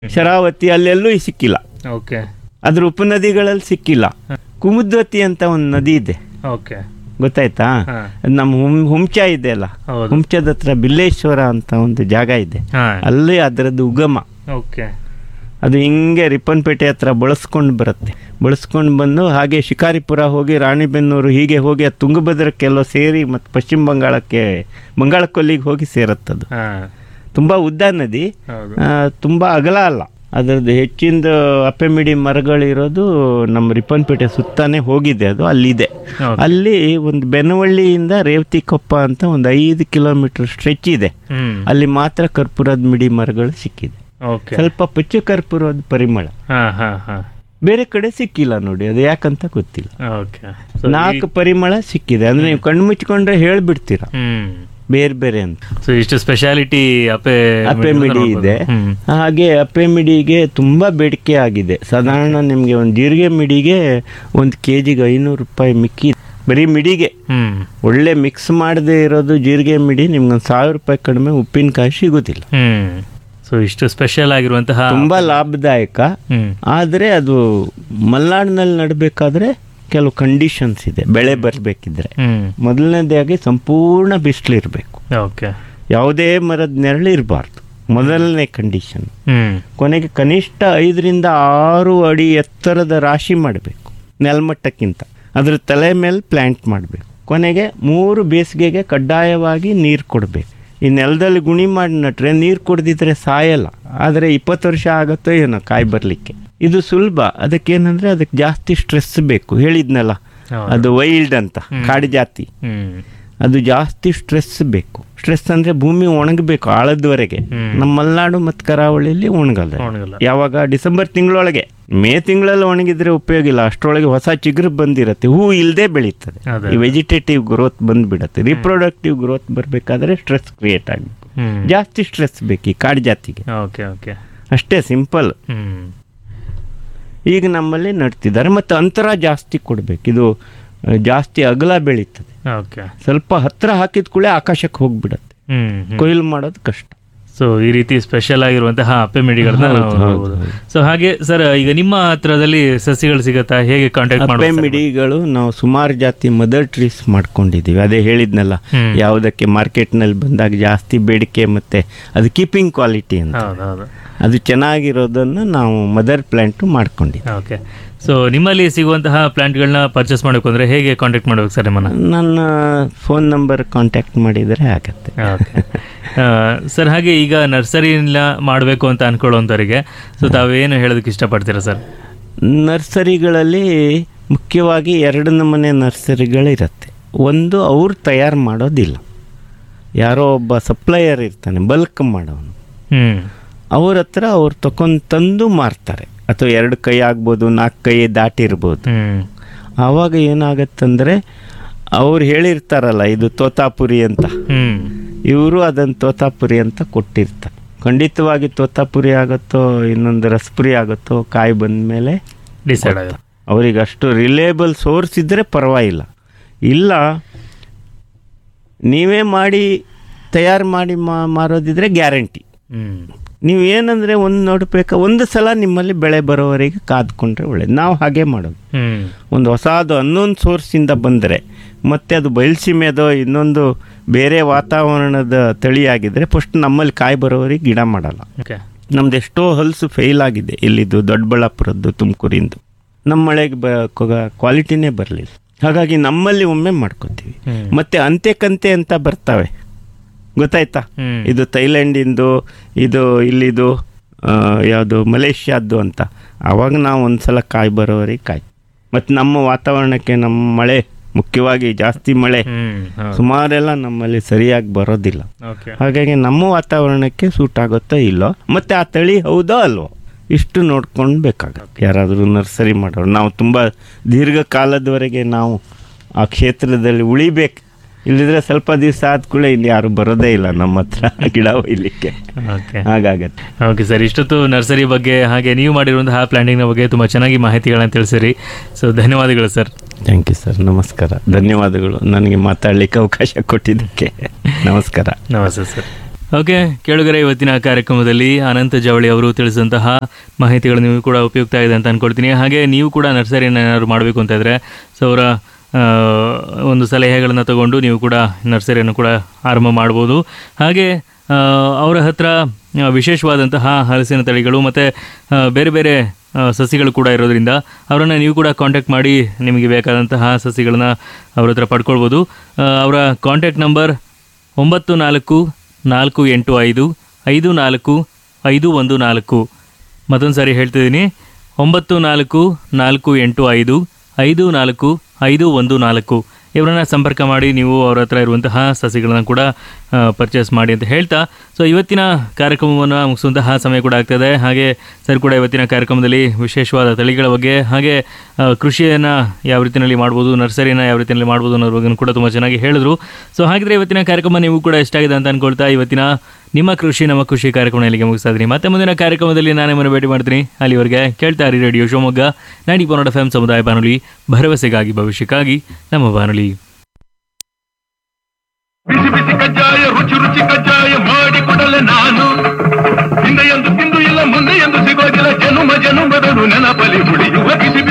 ಶರಾವತಿ ಅಲ್ಲೆಲ್ಲೂ ಸಿಕ್ಕಿಲ್ಲ ಓಕೆ ಅದ್ರ ಉಪನದಿಗಳಲ್ಲಿ ಸಿಕ್ಕಿಲ್ಲ ಕುಮುದ್ವತಿ ಅಂತ ಒಂದು ನದಿ ಇದೆ ಓಕೆ ಗೊತ್ತಾಯ್ತಾ ಹಾ. ಅದ್ ನಮ್ಮ ಹುಂ ಹುಂಚ ಇದೆ ಅಲ್ಲ ಹೌದು ಹುಂಚದ ಹತ್ರ ಬಿಲ್ಲೇಶ್ವರ ಅಂತ ಒಂದು ಜಾಗ ಇದೆ ಹಾ ಅಲ್ಲಿ ಅದರದ್ದು ಉಗಮ ಓಕೆ ಅದು ಹಿಂಗೆ ರಿಪ್ಪನ್ಪೇಟೆ ಹತ್ರ ಬಳಸ್ಕೊಂಡು ಬರುತ್ತೆ ಬಳಸ್ಕೊಂಡು ಬಂದು ಹಾಗೆ ಶಿಕಾರಿಪುರ ಹೋಗಿ ರಾಣಿಬೆನ್ನೂರು ಹೀಗೆ ಹೋಗಿ ಅದು ತುಂಗಭದ್ರಕ್ಕೆಲ್ಲೋ ಸೇರಿ ಮತ್ತು ಪಶ್ಚಿಮ ಬಂಗಾಳಕ್ಕೆ ಬಂಗಾಳ ಕೊಲ್ಲಿಗೆ ಹೋಗಿ ಸೇರುತ್ತದು ಹಾ ತುಂಬ ಉದ್ದ ನದಿ ಹೌದು ಆ, ತುಂಬ ಅಗಲ ಅಲ್ಲ ಅದರದ್ದು ಹೆಚ್ಚಿಂದ ಅಪ್ಪೆಮಿಡಿ ಮರಗಳಿರೋದು ನಮ್ಮ ರಿಪ್ಪನ್ಪೇಟೆ ಸುತ್ತಾನೆ ಹೋಗಿದೆ ಅದು ಅಲ್ಲಿದೆ ಹೌದು. ಅಲ್ಲಿ ಒಂದು ಬೆನವಳ್ಳಿಯಿಂದ ರೇವತಿಕೊಪ್ಪ ಅಂತ ಒಂದು ಐದು ಕಿಲೋಮೀಟರ್ ಸ್ಟ್ರೆಚ್ ಇದೆ ಹ್ಮ್ ಅಲ್ಲಿ ಮಾತ್ರ ಕರ್ಪೂರದ ಮಿಡಿ ಮರಗಳು ಸಿಕ್ಕಿದೆ ಓಕೆ ಸ್ವಲ್ಪ ಪಚ್ಚು ಕರ್ಪೂರದ ಪರಿಮಳ ಹಾ ಹಾ ಹಾ ಬೇರೆ ಕಡೆ ಸಿಕ್ಕಿಲ್ಲ ನೋಡಿ ಅದು ಯಾಕಂತ ಗೊತ್ತಿಲ್ಲ ಓಕೆ ನಾಲ್ಕು ಪರಿಮಳ ಸಿಕ್ಕಿದೆ ಅಂದ್ರೆ ನೀವು ಕಣ್ಣು ಮುಚ್ಕೊಂಡ್ರೆ ಹೇಳ್ಬಿಡ್ತೀರಾ ಹ್ಮ್ ಬೇರೆ ಬೇರೆ ಅಂತ ಸೊ ಇಷ್ಟು ಸ್ಪೆಷಾಲಿಟಿ ಅಪೆ ಅಪ್ಪೆ ಮಿಡಿ ಇದೆ ಹ್ಮ್ ಹಾಗೆ ಅಪ್ಪೆ ಮಿಡಿಗೆ ತುಂಬಾ ಬೇಡಿಕೆ ಆಗಿದೆ ಸಾಧಾರಣ ನಿಮಗೆ ಒಂದು ಜೀರಿಗೆ ಮಿಡಿಗೆ ಒಂದು ಕೆ ಜಿಗೆ ಐನೂರು ರೂಪಾಯಿ ಮಿಕ್ಕಿ ಬರೀ ಮಿಡಿಗೆ ಹ್ಮ್ ಒಳ್ಳೆ ಮಿಕ್ಸ್ ಮಾಡದೇ ಇರೋದು ಜೀರಿಗೆ ಮಿಡಿ ನಿಮ್ಗೆ ಒಂದು ಸಾವಿರ ರೂಪಾಯಿ ಕಡಿಮೆ ಉಪ್ಪಿನಕಾಯಿ ಸಿಗೋದಿಲ್ಲ ಹ್ಮ್ ಸೊ ಇಷ್ಟು ಸ್ಪೆಷಲ್ ಆಗಿರುವಂತಹ ತುಂಬಾ ಲಾಭದಾಯಕ ಹ್ಮ್ ಆದರೆ ಅದು ಮಲೆನಾಡಿನಲ್ಲಿ ನಡಬೇಕಾದ್ರೆ ಕೆಲವು ಕಂಡೀಷನ್ಸ್ ಇದೆ ಬೆಳೆ ಬರಬೇಕಿದ್ರೆ ಹ್ಮ್ ಮೊದಲನೇದಾಗಿ ಸಂಪೂರ್ಣ ಬಿಸಿಲಿರಬೇಕು ಓಕೆ ಯಾವುದೇ ಮರದ ನೆರಳು ಇರಬಾರ್ದು ಮೊದಲನೇ ಕಂಡೀಷನ್ ಹ್ಮ್ ಕೊನೆಗೆ ಕನಿಷ್ಠ ಐದರಿಂದ ಆರು ಅಡಿ ಎತ್ತರದ ರಾಶಿ ಮಾಡಬೇಕು ನೆಲಮಟ್ಟಕ್ಕಿಂತ ಅದ್ರ ತಲೆ ಮೇಲೆ ಪ್ಲ್ಯಾಂಟ್ ಮಾಡಬೇಕು ಕೊನೆಗೆ ಮೂರು ಬೇಸಿಗೆಗೆ ಕಡ್ಡಾಯವಾಗಿ ನೀರು ಕೊಡಬೇಕು ಈ ನೆಲದಲ್ಲಿ ಗುಣಿ ಮಾಡಿ ನಟ್ರೆ ನೀರು ಕೊಡದಿದ್ರೆ ಸಾಯಲ್ಲ ಆದರೆ ಇಪ್ಪತ್ತು ವರ್ಷ ಆಗುತ್ತೋ ಏನೋ ಕಾಯಿ ಬರಲಿಕ್ಕೆ ಇದು ಸುಲಭ ಅದಕ್ಕೇನಂದರೆ ಅದಕ್ಕೆ ಜಾಸ್ತಿ ಸ್ಟ್ರೆಸ್ ಬೇಕು ಹೇಳಿದ್ನಲ್ಲ ಹೌದು. ಅದು ವೈಲ್ಡ್ ಅಂತ ಕಾಡು ಜಾತಿ ಹ್ಮ್ ಅದು ಜಾಸ್ತಿ ಸ್ಟ್ರೆಸ್ ಬೇಕು ಸ್ಟ್ರೆಸ್ ಅಂದರೆ ಭೂಮಿ ಒಣಗಬೇಕು ಆಳದವರೆಗೆ ಹ್ಮ್. ನಮ್ಮ ಮಲೆನಾಡು ಮತ್ತು ಕರಾವಳಿಯಲ್ಲಿ ಒಣಗಲ್ಲ ಒಣಗಲ್ಲ. ಯಾವಾಗ ಡಿಸೆಂಬರ್ ತಿಂಗಳೊಳಗೆ ಮೇ ತಿಂಗಳಲ್ಲಿ ಒಣಗಿದ್ರೆ ಉಪಯೋಗ ಇಲ್ಲ ಅಷ್ಟರೊಳಗೆ ಹೊಸ ಚಿಗುರು ಬಂದಿರತ್ತೆ ಹೂ ಇಲ್ಲದೆ ಬೆಳೀತದೆ ಅದೇ. ಈ ವೆಜಿಟೇಟಿವ್ ಗ್ರೋತ್ ಬಂದ್ಬಿಡತ್ತೆ ರಿಪ್ರೊಡಕ್ಟಿವ್ ಗ್ರೋತ್ ಬರಬೇಕಾದ್ರೆ ಸ್ಟ್ರೆಸ್ ಕ್ರಿಯೇಟ್ ಆಗಬೇಕು ಹ್ಮ್ ಜಾಸ್ತಿ ಸ್ಟ್ರೆಸ್ ಬೇಕು ಈ ಕಾಡು ಜಾತಿಗೆ ಓಕೆ ಓಕೆ ಅಷ್ಟೇ ಸಿಂಪಲ್ ಹ್ಮ್ ಈಗ ನಮ್ಮಲ್ಲಿ ನಡ್ತಿದ್ದಾರೆ ಮತ್ತು ಅಂತರ ಜಾಸ್ತಿ ಕೊಡಬೇಕು ಇದು ಆ, ಜಾಸ್ತಿ ಅಗಲ ಬೆಳೀತದೆ ಓಕೆ ಸ್ವಲ್ಪ ಹತ್ರ ಹಾಕಿದ ಕೂಡಲೇ ಆಕಾಶಕ್ಕೆ ಹೋಗ್ಬಿಡತ್ತೆ ಹ್ಮ್ ಹ್ಮ್ ಕೊಯ್ಲು ಮಾಡೋದು ಕಷ್ಟ ಸೊ ಈ ರೀತಿ ಸ್ಪೆಷಲ್ ಆಗಿರುವಂತಹ ಅಪ್ಪೆ ಮಿಡಿಗಳನ್ನ ಹೌದು, ನಾವು ಹೌದು, ನೋಡ್ಬೋದು ಹೌದು. ಸೊ ಹಾಗೆ ಸರ್ ಈಗ ನಿಮ್ಮ ಹತ್ರದಲ್ಲಿ ಸಸಿಗಳು ಸಿಗತ್ತಾ ಹೇಗೆ ಕಾಂಟ್ಯಾಕ್ಟ್ ಅಪ್ಪೆ ಮಾಡಬೇಕು ಮಿಡಿಗಳು ನಾವು ಸುಮಾರು ಜಾತಿ ಮದರ್ ಟ್ರೀಸ್ ಮಾಡ್ಕೊಂಡಿದ್ದೀವಿ ಅದೇ ಹೇಳಿದ್ನಲ್ಲ ಹ್ಮ್. ಯಾವುದಕ್ಕೆ ಮಾರ್ಕೆಟ್ನಲ್ಲಿ ಬಂದಾಗ ಜಾಸ್ತಿ ಬೇಡಿಕೆ ಮತ್ತೆ ಅದು ಕೀಪಿಂಗ್ ಕ್ವಾಲಿಟಿ ಅಂತ ಹೌದು ಹೌದು ಅದು ಚೆನ್ನಾಗಿರೋದನ್ನು ನಾವು ಮದರ್ ಪ್ಲಾಂಟು ಮಾಡ್ಕೊಂಡಿದ್ದೀವಿ ಓಕೆ ಸೊ ನಿಮ್ಮಲ್ಲಿ ಸಿಗುವಂತಹ ಪ್ಲಾಂಟ್ಗಳನ್ನ ಪರ್ಚೇಸ್ ಮಾಡಬೇಕು ಅಂದ್ರೆ ಹೇಗೆ ಕಾಂಟ್ಯಾಕ್ಟ್ ಮಾಡಬೇಕು ಸರ್ ನಿಮ್ಮನ್ನ ನನ್ನ ಫೋನ್ ನಂಬರ್ ಕಾಂಟ್ಯಾಕ್ಟ್ ಮಾಡಿದರೆ ಆಗತ್ತೆ ಓಕೆ ಸರ್ ಹಾಗೆ ಈಗ ನರ್ಸರಿನ ಮಾಡಬೇಕು ಅಂತ ಅನ್ಕೊಳ್ಳೋಂಥವ್ರಿಗೆ ಸೊ ತಾವೇನು ಹೇಳೋದಕ್ಕೆ ಇಷ್ಟಪಡ್ತೀರಾ ಸರ್ ನರ್ಸರಿಗಳಲ್ಲಿ ಮುಖ್ಯವಾಗಿ ಎರಡು ನಮೂನೆ ನರ್ಸರಿಗಳಿರುತ್ತೆ ಒಂದು ಅವ್ರು ತಯಾರು ಮಾಡೋದಿಲ್ಲ ಯಾರೋ ಒಬ್ಬ ಸಪ್ಲೈಯರ್ ಇರ್ತಾನೆ ಬಲ್ಕ್ ಮಾಡೋನು ಹ್ಮ್ ಅವ್ರ ಹತ್ರ ಅವ್ರು ತಗೊಂಡು ತಂದು ಮಾರ್ತಾರೆ ಅಥವಾ ಎರಡು ಕೈ ಆಗ್ಬೋದು ನಾಲ್ಕು ಕೈ ದಾಟಿರ್ಬೋದು ಹ್ಮ್ ಆವಾಗ ಏನಾಗತ್ತಂದರೆ ಅವ್ರು ಹೇಳಿರ್ತಾರಲ್ಲ ಇದು ತೋತಾಪುರಿ ಅಂತ ಹ್ಮ್ ಇವರು ಅದನ್ನು ತೋತಾಪುರಿ ಅಂತ ಕೊಟ್ಟಿರ್ತಾರೆ ಖಂಡಿತವಾಗಿ ತೋತಾಪುರಿ ಆಗುತ್ತೋ ಇನ್ನೊಂದು ರಸಪುರಿ ಆಗುತ್ತೋ ಕಾಯಿ ಬಂದ ಮೇಲೆ ಡಿಸೈಡ್ ಆಗ ಅವ್ರಿಗೆ ಅಷ್ಟು ರಿಲೇಬಲ್ ಸೋರ್ಸ್ ಇದ್ದರೆ ಪರವಾಗಿಲ್ಲ ಇಲ್ಲ ನೀವೇ ಮಾಡಿ ತಯಾರು ಮಾಡಿ ಮಾ- ಮಾರೋದಿದ್ರೆ ಗ್ಯಾರಂಟಿ ಹ್ಮ್ ನೀವು ಏನಂದರೆ ಒಂದು ನೋಡ್ಬೇಕಾ ಒಂದು ಸಲ ನಿಮ್ಮಲ್ಲಿ ಬೆಳೆ ಬರೋವರೆಗೆ ಕಾದ್ಕೊಂಡ್ರೆ ಒಳ್ಳೇದು ನಾವು ಹಾಗೆ ಮಾಡೋದು ಹ್ಮ್ ಒಂದು ಹೊಸದು ಹನ್ನೊಂದು ಸೋರ್ಸಿಂದ ಬಂದರೆ ಮತ್ತೆ ಅದು ಬಯಲುಸೀಮೆದೋ ಇನ್ನೊಂದು ಬೇರೆ ವಾತಾವರಣದ ತಳಿಯಾಗಿದ್ದರೆ ಫಸ್ಟ್ ನಮ್ಮಲ್ಲಿ ಕಾಯಿ ಬರೋವರೆಗೆ ಗಿಡ ಮಾಡಲ್ಲ ಓಕೆ ನಮ್ದು ಎಷ್ಟೋ ಹಲ್ಸು ಫೇಲ್ ಆಗಿದೆ ಇಲ್ಲಿದ್ದು ದೊಡ್ಡಬಳ್ಳಾಪುರದ್ದು ತುಮಕೂರಿಂದು ನಮ್ಮ ಮಳೆಗೆ ಬ ಕ್ವಾಲಿಟಿನೇ ಬರಲಿಲ್ಲ ಹಾಗಾಗಿ ನಮ್ಮಲ್ಲಿ ಒಮ್ಮೆ ಮಾಡ್ಕೋತೀವಿ ಹ್ಮ್. ಮತ್ತೆ ಅಂತೆ ಕಂತೆ ಅಂತ ಬರ್ತವೆ ಗೊತ್ತಾಯ್ತಾ ಹ್ಮ್. ಇದು ಥೈಲ್ಯಾಂಡಿಂದು ಇದು ಇಲ್ಲಿದು ಯಾವುದು ಮಲೇಷ್ಯಾದ್ದು ಅಂತ ಆವಾಗ ನಾವು ಒಂದು ಸಲ ಕಾಯಿ ಬರೋವರೆಗೆ ಕಾಯಿ ಮತ್ತು ನಮ್ಮ ವಾತಾವರಣಕ್ಕೆ ನಮ್ಮ ಮಳೆ ಮುಖ್ಯವಾಗಿ ಜಾಸ್ತಿ ಮಳೆ ಹ್ಮ್ ಹೌದು. ಸುಮಾರೆಲ್ಲ ನಮ್ಮಲ್ಲಿ ಸರಿಯಾಗಿ ಬರೋದಿಲ್ಲ ಓಕೆ ಹಾಗಾಗಿ ನಮ್ಮ ವಾತಾವರಣಕ್ಕೆ ಸೂಟ್ ಆಗುತ್ತೋ ಇಲ್ಲೋ ಮತ್ತೆ ಆ ತಳಿ ಹೌದೋ ಅಲ್ವೋ ಇಷ್ಟು ನೋಡ್ಕೊಂಡು ಬೇಕಾಗತ್ತೆ ಯಾರಾದರೂ ನರ್ಸರಿ ಮಾಡೋರು ನಾವು ತುಂಬ ದೀರ್ಘಕಾಲದವರೆಗೆ ನಾವು ಆ ಕ್ಷೇತ್ರದಲ್ಲಿ ಉಳಿಬೇಕು ಇಲ್ಲಿದ್ರೆ ಸ್ವಲ್ಪ ದಿವಸ ಆದ ಕೂಡಲೇ ಇಲ್ಲಿ ಯಾರು ಬರೋದೇ ಇಲ್ಲ ನಮ್ಮ ಹತ್ರ ಗಿಡ ಒಯ್ಲಿಕ್ಕೆ ಓಕೆ ಹಾಗಾಗತ್ತೆ ಓಕೆ ಸರ್ ಇಷ್ಟೊತ್ತು ನರ್ಸರಿ ಬಗ್ಗೆ ಹಾಗೆ ನೀವು ಮಾಡಿರುವಂತಹ ಪ್ಲಾಂಟಿಂಗ್ನ ಬಗ್ಗೆ ತುಂಬ ಚೆನ್ನಾಗಿ ಮಾಹಿತಿಗಳನ್ನ ತಿಳಿಸಿರಿ ಸೊ ಧನ್ಯವಾದಗಳು ಸರ್ ಥ್ಯಾಂಕ್ ಯು ಸರ್ ನಮಸ್ಕಾರ ಧನ್ಯವಾದಗಳು ನನಗೆ ಮಾತಾಡಲಿಕ್ಕೆ ಅವಕಾಶ ಕೊಟ್ಟಿದ್ದಕ್ಕೆ ನಮಸ್ಕಾರ ನಮಸ್ತೆ ಸರ್ ಓಕೆ ಕೇಳುಗರೆ ಇವತ್ತಿನ ಕಾರ್ಯಕ್ರಮದಲ್ಲಿ ಅನಂತ ಜವಳಿ ಅವರು ತಿಳಿಸಿದಂತಹ ಮಾಹಿತಿಗಳು ನೀವು ಕೂಡ ಉಪಯುಕ್ತ ಇದೆ ಅಂತ ಅನ್ಕೊಳ್ತೀನಿ ಹಾಗೆ ನೀವು ಕೂಡ ನರ್ಸರಿಯನ್ನು ಏನಾದ್ರು ಮಾಡಬೇಕು ಅಂತ ಇದ್ದರೆ ಸೊ ಅವರ ಆ, ಒಂದು ಸಲಹೆಗಳನ್ನು ತಗೊಂಡು ನೀವು ಕೂಡ ನರ್ಸರಿಯನ್ನು ಕೂಡ ಆರಂಭ ಮಾಡ್ಬೋದು ಹಾಗೆ ಆ, ಅವರ ಹತ್ರ ಆ, ವಿಶೇಷವಾದಂತಹ ಹಲಸಿನ ತಳಿಗಳು ಮತ್ತು ಬೇರೆ ಬೇರೆ ಆ, ಸಸಿಗಳು ಕೂಡ ಇರೋದ್ರಿಂದ ಅವರನ್ನು ನೀವು ಕೂಡ ಕಾಂಟ್ಯಾಕ್ಟ್ ಮಾಡಿ ನಿಮಗೆ ಬೇಕಾದಂತಹ ಸಸಿಗಳನ್ನ ಅವ್ರ ಹತ್ರ ಪಡ್ಕೊಳ್ಬೋದು ಆ, ಅವರ ಕಾಂಟ್ಯಾಕ್ಟ್ ನಂಬರ್ ಒಂಬತ್ತು ನಾಲ್ಕು ನಾಲ್ಕು ಎಂಟು ಐದು ಐದು ನಾಲ್ಕು ಐದು ಒಂದು ನಾಲ್ಕು ಮತ್ತೊಂದು ಸಾರಿ ಹೇಳ್ತಿದ್ದೀನಿ ಒಂಬತ್ತು ನಾಲ್ಕು ನಾಲ್ಕು ಎಂಟು ಐದು ಐದು ನಾಲ್ಕು ಐದು ಒಂದು ನಾಲ್ಕು ಇವರನ್ನ ಸಂಪರ್ಕ ಮಾಡಿ ನೀವು ಅವರ ಹತ್ರ ಇರುವಂತಹ ಸಸಿಗಳನ್ನು ಕೂಡ ಪರ್ಚೇಸ್ ಮಾಡಿ ಅಂತ ಹೇಳ್ತಾ ಸೊ ಇವತ್ತಿನ ಕಾರ್ಯಕ್ರಮವನ್ನು ಮುಗಿಸುವಂತಹ ಸಮಯ ಕೂಡ ಆಗ್ತದೆ ಹಾಗೆ ಸರ್ ಕೂಡ ಇವತ್ತಿನ ಕಾರ್ಯಕ್ರಮದಲ್ಲಿ ವಿಶೇಷವಾದ ತಳಿಗಳ ಬಗ್ಗೆ ಹಾಗೆ ಆ, ಕೃಷಿಯನ್ನು ಯಾವ ರೀತಿಯಲ್ಲಿ ಮಾಡ್ಬೋದು ನರ್ಸರಿನ ಯಾವ ರೀತಿಯಲ್ಲಿ ಮಾಡ್ಬೋದು ಅನ್ನೋದ್ರ ಬಗ್ಗೆ ಕೂಡ ತುಂಬ ಚೆನ್ನಾಗಿ ಹೇಳಿದ್ರು ಸೊ ಹಾಗಿದ್ರೆ ಇವತ್ತಿನ ಕಾರ್ಯಕ್ರಮ ನೀವು ಕೂಡ ಇಷ್ಟ ಆಗಿದೆ ಅಂತ ಅನ್ಕೊಳ್ತಾ ಇವತ್ತಿನ ನಿಮ್ಮ ಕೃಷಿ ನಮ್ಮ ಕೃಷಿ ಕಾರ್ಯಕ್ರಮ ಇಲ್ಲಿಗೆ ಮುಗಿಸ್ತಾ ಇದ್ದೀನಿ ಮತ್ತೆ ಮುಂದಿನ ಕಾರ್ಯಕ್ರಮದಲ್ಲಿ ನಾನೇ ಮನೆ ಭೇಟಿ ಮಾಡ್ತೀನಿ ಅಲ್ಲಿವರೆಗೆ ಕೇಳ್ತಾ ಇರಿ ರೇಡಿಯೋ ಶಿವಮೊಗ್ಗ ನೈಂಟಿ ಪೊನ್ನಡ ಎಫ್ ಸಮುದಾಯ ಬಾನುಲಿ ಭರವಸೆಗಾಗಿ ಭವಿಷ್ಯಕ್ಕಾಗಿ ನಮ್ಮ ಬಾನುಲಿ ಬಿಸಿ ಬಿಸಿ ಕಜ್ಜಾಯ ರುಚಿ ರುಚಿ ಕಜ್ಜಾಯ ಮಾಡಿ ಕೊಡಲೆ ನಾನು ಹಿಂದೆ ಎಂದು ತಿಂದು ಇಲ್ಲ ಮುಂದೆ ಎಂದು ಸಿಗೋದಿಲ್ಲ ಜನುಮ ಜನುಮದನು ನೆನಪಲಿ ಉಳಿಯುವ ಬಿಸಿ ಬಿಸಿ